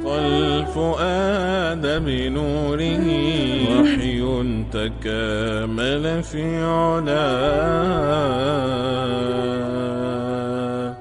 والفؤاد بنوره وحي تكامل في علاه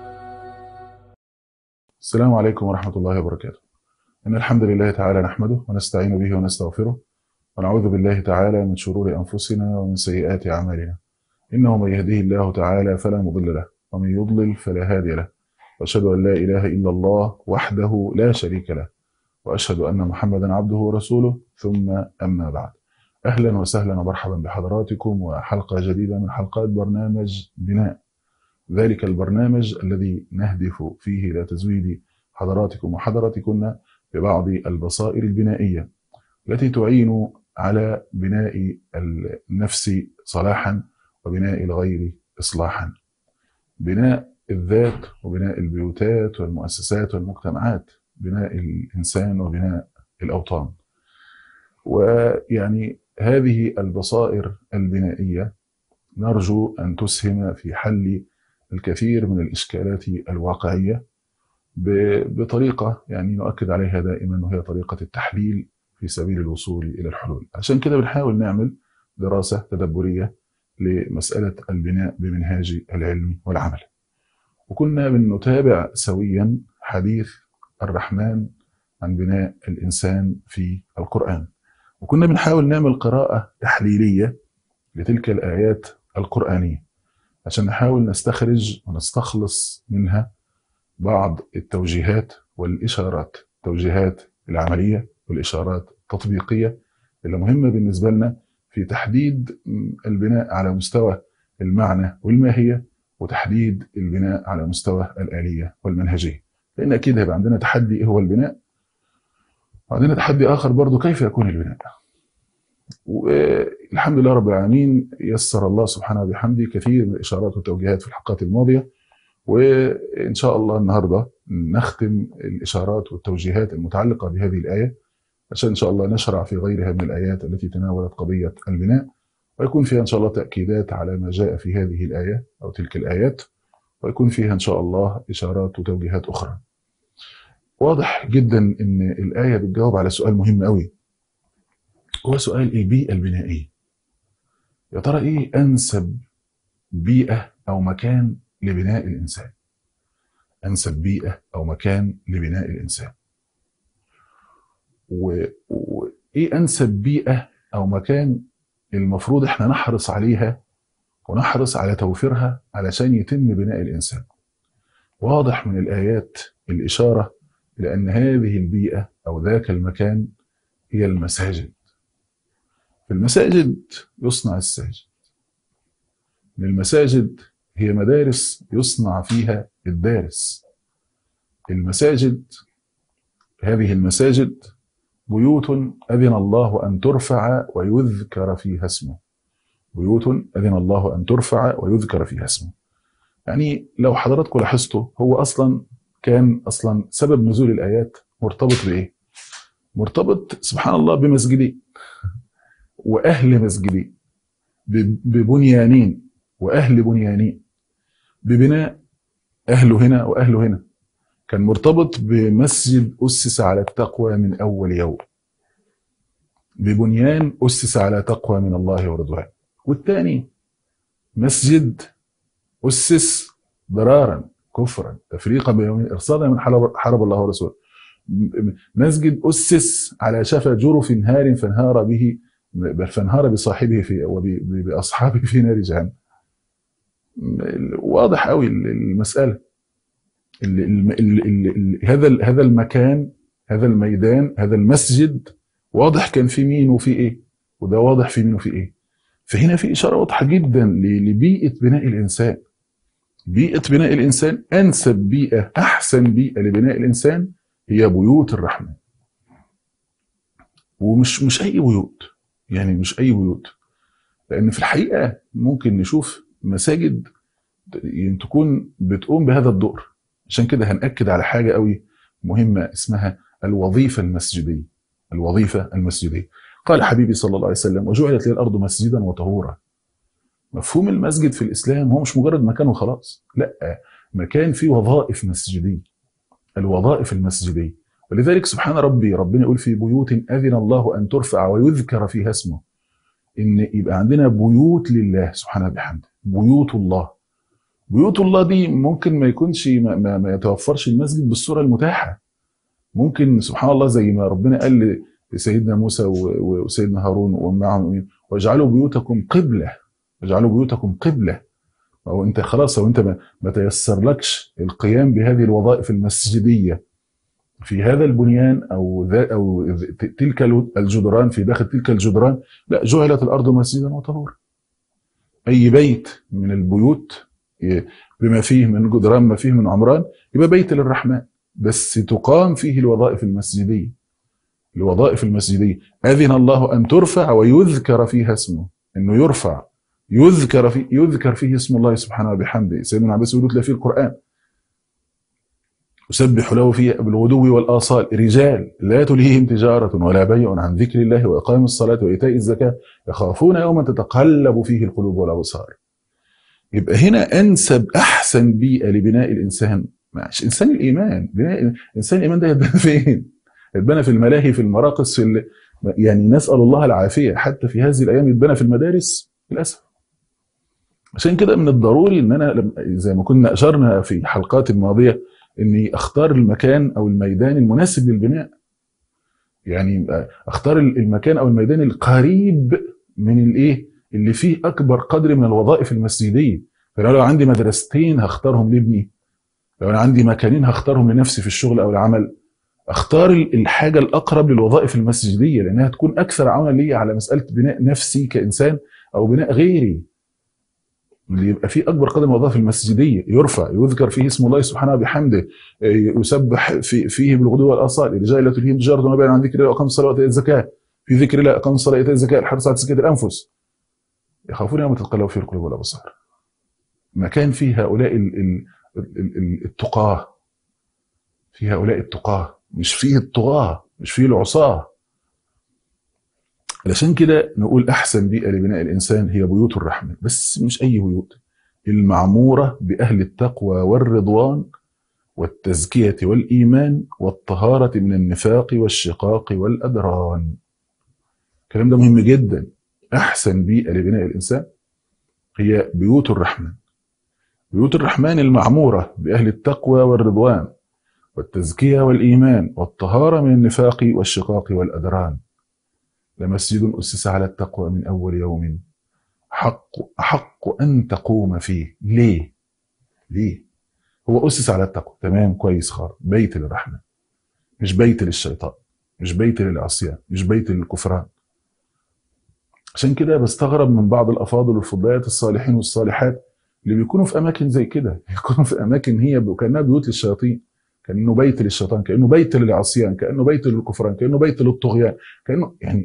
السلام عليكم ورحمة الله وبركاته إن الحمد لله تعالى نحمده ونستعين به ونستغفره ونعوذ بالله تعالى من شرور أنفسنا ومن سيئات أعمالنا إنه من يهديه الله تعالى فلا مضل له ومن يضلل فلا هادي له وأشهد أن لا إله إلا الله وحده لا شريك له وأشهد أن محمدا عبده ورسوله ثم أما بعد أهلا وسهلا ومرحبا بحضراتكم وحلقة جديدة من حلقات برنامج بناء ذلك البرنامج الذي نهدف فيه إلى تزويد حضراتكم وحضراتكن ببعض البصائر البنائية التي تعين على بناء النفس صلاحا وبناء الغير إصلاحا بناء الذات وبناء البيوتات والمؤسسات والمجتمعات بناء الإنسان وبناء الأوطان ويعني هذه البصائر البنائية نرجو أن تسهم في حل الكثير من الإشكالات الواقعية بطريقة يعني نؤكد عليها دائما وهي طريقة التحليل في سبيل الوصول إلى الحلول عشان كده بنحاول نعمل دراسة تدبرية لمسألة البناء بمنهاج العلم والعمل وكنا بنتابع سويا حديث الرحمن عن بناء الإنسان في القرآن وكنا بنحاول نعمل قراءة تحليلية لتلك الآيات القرآنية عشان نحاول نستخرج ونستخلص منها بعض التوجيهات والإشارات التوجيهات العملية والإشارات التطبيقية اللي مهمة بالنسبة لنا في تحديد البناء على مستوى المعنى والماهية وتحديد البناء على مستوى الآلية والمنهجية لأن أكيد هيبقى عندنا تحدي إيه هو البناء وعندنا تحدي آخر برضو كيف يكون البناء والحمد لله رب العالمين يسر الله سبحانه وبحمده كثير من الإشارات والتوجيهات في الحلقات الماضية وإن شاء الله النهاردة نختم الإشارات والتوجيهات المتعلقة بهذه الآية عشان إن شاء الله نشرع في غيرها من الآيات التي تناولت قضية البناء ويكون فيها إن شاء الله تأكيدات على ما جاء في هذه الآية أو تلك الآيات ويكون فيها إن شاء الله إشارات وتوجيهات أخرى واضح جدا إن الآية بتجاوب على سؤال مهم قوي هو سؤال البيئة البنائية يا ترى إيه أنسب بيئة أو مكان لبناء الإنسان أنسب بيئة أو مكان لبناء الإنسان وإيه و... أنسب بيئة أو مكان المفروض إحنا نحرص عليها ونحرص على توفيرها علشان يتم بناء الإنسان واضح من الآيات الإشارة إلى أن هذه البيئة أو ذاك المكان هي المساجد في المساجد يصنع الساجد من المساجد هي مدارس يصنع فيها الدارس المساجد هذه المساجد بيوت أذن الله أن ترفع ويذكر فيها اسمه بيوت أذن الله أن ترفع ويذكر فيها اسمه يعني لو حضراتكم لاحظتوا هو أصلا كان أصلا سبب نزول الآيات مرتبط بإيه مرتبط سبحان الله بمسجدين وأهل مسجدين ببنيانين وأهل بنيانين ببناء أهله هنا وأهله هنا كان مرتبط بمسجد أسس على التقوى من أول يوم ببنيان أسس على تقوى من الله ورضوان والثاني مسجد أسس ضرارا كفرا تفريقا بين إرصادا من حرب الله ورسوله مسجد أسس على شفا جرف نهار فانهار به فانهار بصاحبه في وبأصحابه في نار جهنم واضح قوي المسألة ال ال ال ال هذا هذا المكان هذا الميدان هذا المسجد واضح كان في مين وفي ايه وده واضح في مين وفي ايه فهنا في إشارة واضحة جدا لبيئة بناء الإنسان بيئة بناء الإنسان أنسب بيئة أحسن بيئة لبناء الإنسان هي بيوت الرحمن ومش مش أي بيوت يعني مش أي بيوت لأن في الحقيقة ممكن نشوف مساجد تكون بتقوم بهذا الدور عشان كده هنأكد على حاجة قوي مهمة اسمها الوظيفة المسجدية الوظيفة المسجدية قال حبيبي صلى الله عليه وسلم وجعلت لي الأرض مسجدا وطهورا مفهوم المسجد في الإسلام هو مش مجرد مكان وخلاص لا مكان فيه وظائف مسجدية الوظائف المسجدية ولذلك سبحان ربي ربنا يقول في بيوت اذن الله ان ترفع ويذكر فيها اسمه ان يبقى عندنا بيوت لله سبحانه وبحمده بيوت الله بيوت الله دي ممكن ما يكونش ما, ما, ما يتوفرش المسجد بالصوره المتاحه ممكن سبحان الله زي ما ربنا قال لسيدنا موسى و- وسيدنا هارون ومعهم واجعلوا بيوتكم قبله اجعلوا بيوتكم قبله او انت خلاص او انت ما, ما تيسرلكش القيام بهذه الوظائف المسجديه في هذا البنيان او ذا او ذ- تلك الجدران في داخل تلك الجدران لا جعلت الارض مسجدا وطهورا اي بيت من البيوت ي- بما فيه من جدران ما فيه من عمران يبقى بيت للرحمن بس تقام فيه الوظائف المسجديه الوظائف المسجديه اذن الله ان ترفع ويذكر فيها اسمه انه يرفع يذكر في يذكر فيه اسم الله سبحانه وبحمده سيدنا عباس يقول يتلى فيه القران يسبح له فيه بالغدو والآصال رجال لا تلهيهم تجارة ولا بيع عن ذكر الله وإقام الصلاة وإيتاء الزكاة يخافون يوما تتقلب فيه القلوب والأبصار يبقى هنا أنسب أحسن بيئة لبناء الإنسان مش إنسان الإيمان بناء إنسان الإيمان ده يتبنى فين؟ يتبنى في الملاهي في المراقص في ال... يعني نسأل الله العافية حتى في هذه الأيام يتبنى في المدارس للأسف عشان كده من الضروري ان انا لم- زي ما كنا اشرنا في حلقات ماضيه اني اختار المكان او الميدان المناسب للبناء يعني اختار المكان او الميدان القريب من الايه اللي فيه اكبر قدر من الوظائف المسجديه فلو لو عندي مدرستين هختارهم لابني لو انا عندي مكانين هختارهم لنفسي في الشغل او العمل اختار الحاجه الاقرب للوظائف المسجديه لانها تكون اكثر عونا لي على مساله بناء نفسي كانسان او بناء غيري اللي يبقى فيه اكبر قدر من الوظائف المسجديه يرفع يذكر فيه اسم الله سبحانه وبحمده يسبح في فيه بالغدو والاصال الرجال لا تلهيهم تجاره ولا بيع عن ذكر الله واقام الصلاه واتاء الزكاه في ذكر الله اقام الصلاه واتاء الزكاه الحرص على تزكيه الانفس يخافون يوم تتقلب فيه القلوب والابصار مكان فيه هؤلاء ال- ال- ال- ال- التقاه في هؤلاء التقاه مش فيه الطغاه مش فيه العصاه علشان كده نقول احسن بيئه لبناء الانسان هي بيوت الرحمه بس مش اي بيوت المعموره باهل التقوى والرضوان والتزكيه والايمان والطهاره من النفاق والشقاق والادران الكلام ده مهم جدا احسن بيئه لبناء الانسان هي بيوت الرحمن بيوت الرحمن المعموره باهل التقوى والرضوان والتزكيه والايمان والطهاره من النفاق والشقاق والادران لمسجد أسس على التقوى من أول يوم حق أحق أن تقوم فيه ليه؟ ليه؟ هو أسس على التقوى تمام كويس خالص بيت للرحمة مش بيت للشيطان مش بيت للعصيان مش بيت للكفران عشان كده بستغرب من بعض الأفاضل والفضليات الصالحين والصالحات اللي بيكونوا في أماكن زي كده بيكونوا في أماكن هي كأنها بيوت للشياطين كأنه بيت للشيطان كأنه بيت للعصيان كأنه بيت للكفران كأنه بيت للطغيان كأنه يعني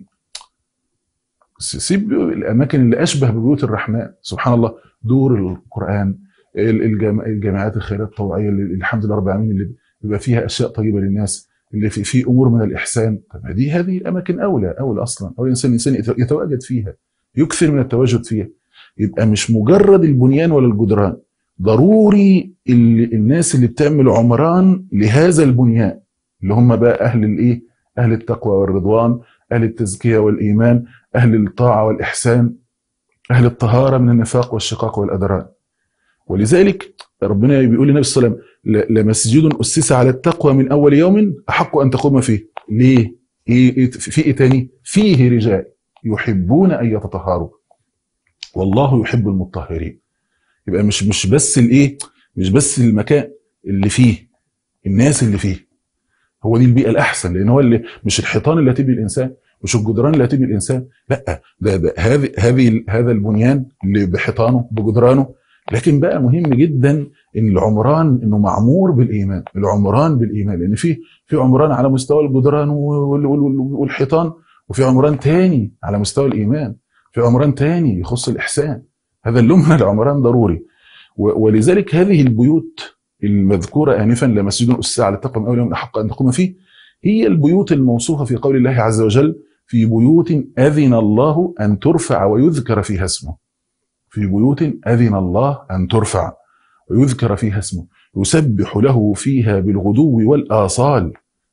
سيب الاماكن اللي اشبه ببيوت الرحمن سبحان الله دور القران الجام- الجامعات الخيريه الطوعيه اللي الحمد لله رب العالمين اللي بيبقى فيها اشياء طيبه للناس اللي في, في امور من الاحسان طب ما دي هذه الاماكن اولى اولى اصلا اولى الانسان الانسان يت- يتواجد فيها يكثر من التواجد فيها يبقى مش مجرد البنيان ولا الجدران ضروري اللي الناس اللي بتعمل عمران لهذا البنيان اللي هم بقى اهل الايه اهل التقوى والرضوان اهل التزكيه والايمان أهل الطاعة والإحسان أهل الطهارة من النفاق والشقاق والأدران ولذلك ربنا بيقول للنبي صلى الله عليه وسلم ل- لمسجد أسس على التقوى من أول يوم أحق أن تقوم فيه ليه؟ إيه إيه في إيه تاني؟ فيه رجال يحبون أن يتطهروا والله يحب المطهرين يبقى مش مش بس الإيه؟ مش بس المكان اللي فيه الناس اللي فيه هو دي البيئة الأحسن لأن هو اللي مش الحيطان اللي هتبني الإنسان مش الجدران اللي هتبني الانسان لا ده, ده هذه هذه هذا البنيان اللي بحيطانه بجدرانه لكن بقى مهم جدا ان العمران انه معمور بالايمان العمران بالايمان لان في في عمران على مستوى الجدران وال- وال- والحيطان وفي عمران تاني على مستوى الايمان في عمران تاني يخص الاحسان هذا اللون من العمران ضروري و- ولذلك هذه البيوت المذكوره انفا لمسجد اسس على التقوى من اول يوم احق ان تقوم فيه هي البيوت الموصوفه في قول الله عز وجل في بيوت أذن الله أن ترفع ويذكر فيها اسمه في بيوت أذن الله أن ترفع ويذكر فيها اسمه يسبح له فيها بالغدو والآصال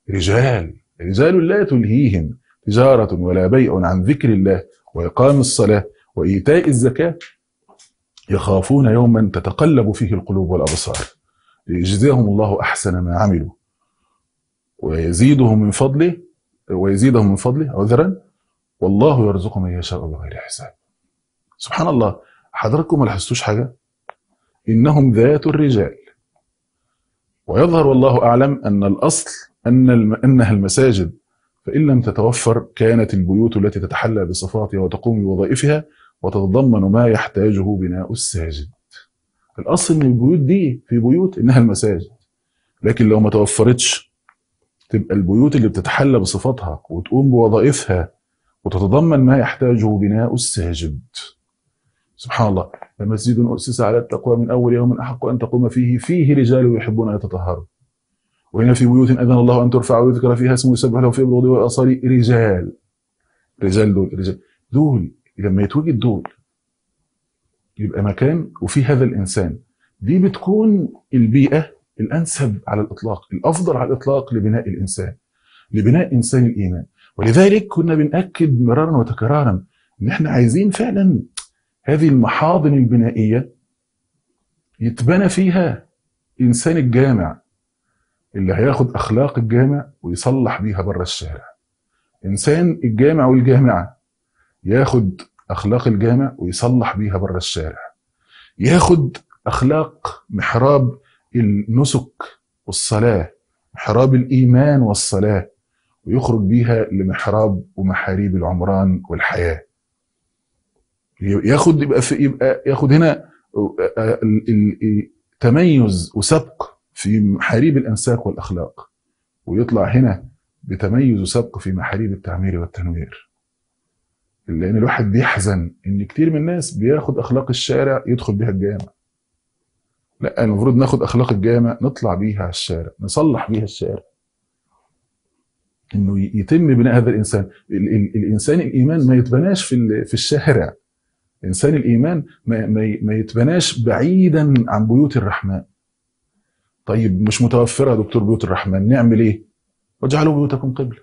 رجال رجال لا تلهيهم تجارة ولا بيع عن ذكر الله وإقام الصلاة وإيتاء الزكاة يخافون يوما تتقلب فيه القلوب والأبصار ليجزيهم الله أحسن ما عملوا ويزيدهم من فضله ويزيدهم من فضله عذرا والله يرزق من يشاء بغير حساب سبحان الله حضراتكم ما لاحظتوش حاجة إنهم ذات الرجال ويظهر والله أعلم أن الأصل أن الم... أنها المساجد فإن لم تتوفر كانت البيوت التي تتحلى بصفاتها وتقوم بوظائفها وتتضمن ما يحتاجه بناء الساجد الأصل أن البيوت دي في بيوت إنها المساجد لكن لو ما توفرتش تبقى البيوت اللي بتتحلى بصفاتها وتقوم بوظائفها وتتضمن ما يحتاجه بناء الساجد سبحان الله مسجد أسس على التقوى من أول يوم أحق أن تقوم فيه فيه رجال يحبون أن يتطهروا وهنا في بيوت أذن الله أن ترفع ويذكر فيها اسمه يسبح له في الغدو والآصال رجال رجال دول رجال دول لما يتوجد دول يبقى مكان وفي هذا الإنسان دي بتكون البيئة الأنسب على الإطلاق الأفضل على الإطلاق لبناء الإنسان لبناء إنسان الإيمان ولذلك كنا بنأكد مرارا وتكرارا إن إحنا عايزين فعلا هذه المحاضن البنائية يتبنى فيها إنسان الجامع اللي هياخد أخلاق الجامع ويصلح بيها بره الشارع إنسان الجامع والجامعة ياخد أخلاق الجامع ويصلح بيها بره الشارع ياخد أخلاق محراب النسك والصلاة محراب الإيمان والصلاة ويخرج بيها لمحراب ومحاريب العمران والحياة ياخد يبقى في يبقى ياخد هنا تميز وسبق في محاريب الأنساك والأخلاق ويطلع هنا بتميز وسبق في محاريب التعمير والتنوير لأن الواحد بيحزن إن كتير من الناس بياخد أخلاق الشارع يدخل بيها الجامع لا المفروض ناخد أخلاق الجامع نطلع بيها على الشارع نصلح بيها الشارع إنه يتم بناء هذا الإنسان الإنسان الإيمان ما يتبناش في في الشارع إنسان الإيمان ما, ما يتبناش بعيدا عن بيوت الرحمن طيب مش متوفرة يا دكتور بيوت الرحمن نعمل ايه واجعلوا بيوتكم قبلة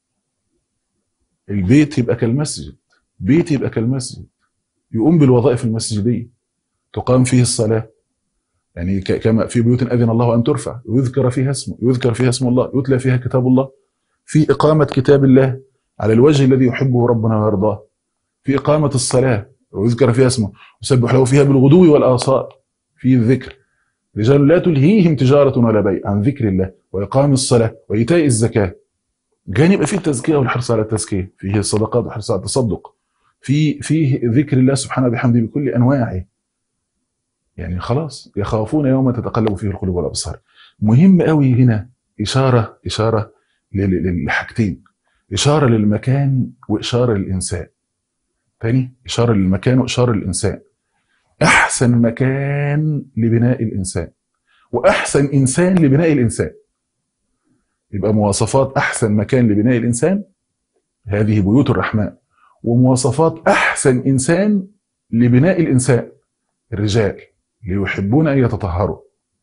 البيت يبقى كالمسجد بيت يبقى كالمسجد يقوم بالوظائف المسجدية تقام فيه الصلاة يعني كما في بيوت أذن الله أن ترفع ويذكر فيها اسمه يذكر فيها اسم الله يتلى فيها كتاب الله في إقامة كتاب الله على الوجه الذي يحبه ربنا ويرضاه في إقامة الصلاة ويذكر فيها اسمه يسبح له فيها بالغدو والآصال في الذكر رجال لا تلهيهم تجارة ولا بيع عن ذكر الله وإقام الصلاة وإيتاء الزكاة جانب يبقى فيه التزكية والحرص على التزكية فيه الصدقات والحرص على التصدق في فيه ذكر الله سبحانه بحمده بكل أنواعه يعني خلاص يخافون يوم تتقلب فيه القلوب والأبصار مهم قوي هنا إشارة إشارة للحاجتين إشارة للمكان وإشارة للإنسان تاني إشارة للمكان وإشارة للإنسان أحسن مكان لبناء الإنسان وأحسن إنسان لبناء الإنسان يبقى مواصفات أحسن مكان لبناء الإنسان هذه بيوت الرحمن ومواصفات أحسن إنسان لبناء الإنسان الرجال ليحبون أن يتطهروا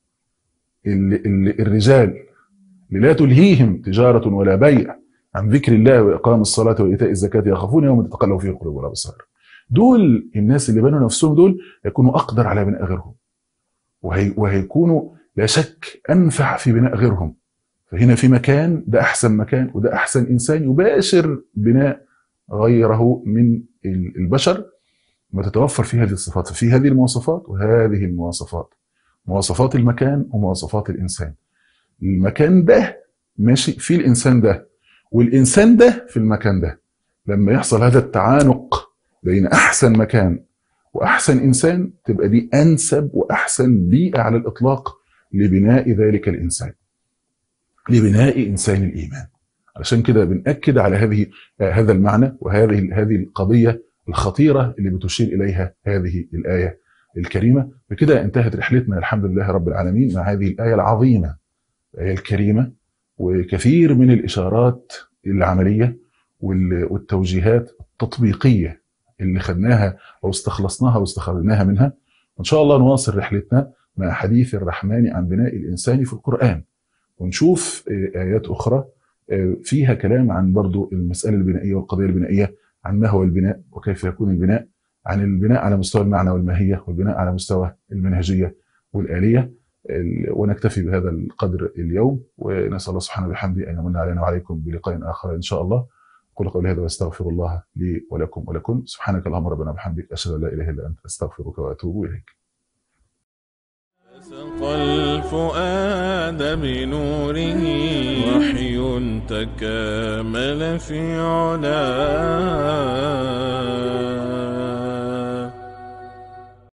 الرجال لا تلهيهم تجارة ولا بيع عن ذكر الله وإقام الصلاة وإيتاء الزكاة يخافون يوم تتقلب فيه القلوب والأبصار دول الناس اللي بنوا نفسهم دول يكونوا أقدر على بناء غيرهم وهي وهيكونوا لا شك أنفع في بناء غيرهم فهنا في مكان ده أحسن مكان وده أحسن إنسان يباشر بناء غيره من البشر ما تتوفر فيه هذه الصفات ففي هذه المواصفات وهذه المواصفات مواصفات المكان ومواصفات الإنسان المكان ده ماشي في الإنسان ده والإنسان ده في المكان ده لما يحصل هذا التعانق بين أحسن مكان وأحسن إنسان تبقى دي أنسب وأحسن بيئة على الإطلاق لبناء ذلك الإنسان لبناء إنسان الإيمان علشان كده بنأكد على هذه هذا المعنى وهذه هذه القضية الخطيرة اللي بتشير إليها هذه الآية الكريمة بكده انتهت رحلتنا الحمد لله رب العالمين مع هذه الآية العظيمة الآية الكريمة وكثير من الإشارات العملية والتوجيهات التطبيقية اللي خدناها أو استخلصناها واستخرجناها منها وإن شاء الله نواصل رحلتنا مع حديث الرحمن عن بناء الإنسان في القرآن ونشوف آيات أخرى آه، فيها كلام عن برضو المسألة البنائية والقضية البنائية عن ما هو البناء وكيف يكون البناء عن البناء على مستوى المعنى والماهية والبناء على مستوى المنهجية والآلية ال- ونكتفي بهذا القدر اليوم ونسأل الله سبحانه وبحمده أن يمن علينا وعليكم بلقاء آخر إن شاء الله أقول قولي هذا وأستغفر الله لي ولكم ولكم سبحانك اللهم ربنا وبحمدك أشهد أن لا إله إلا أنت أستغفرك وأتوب إليك سقى الفؤاد بنوره وحي تكامل في علاه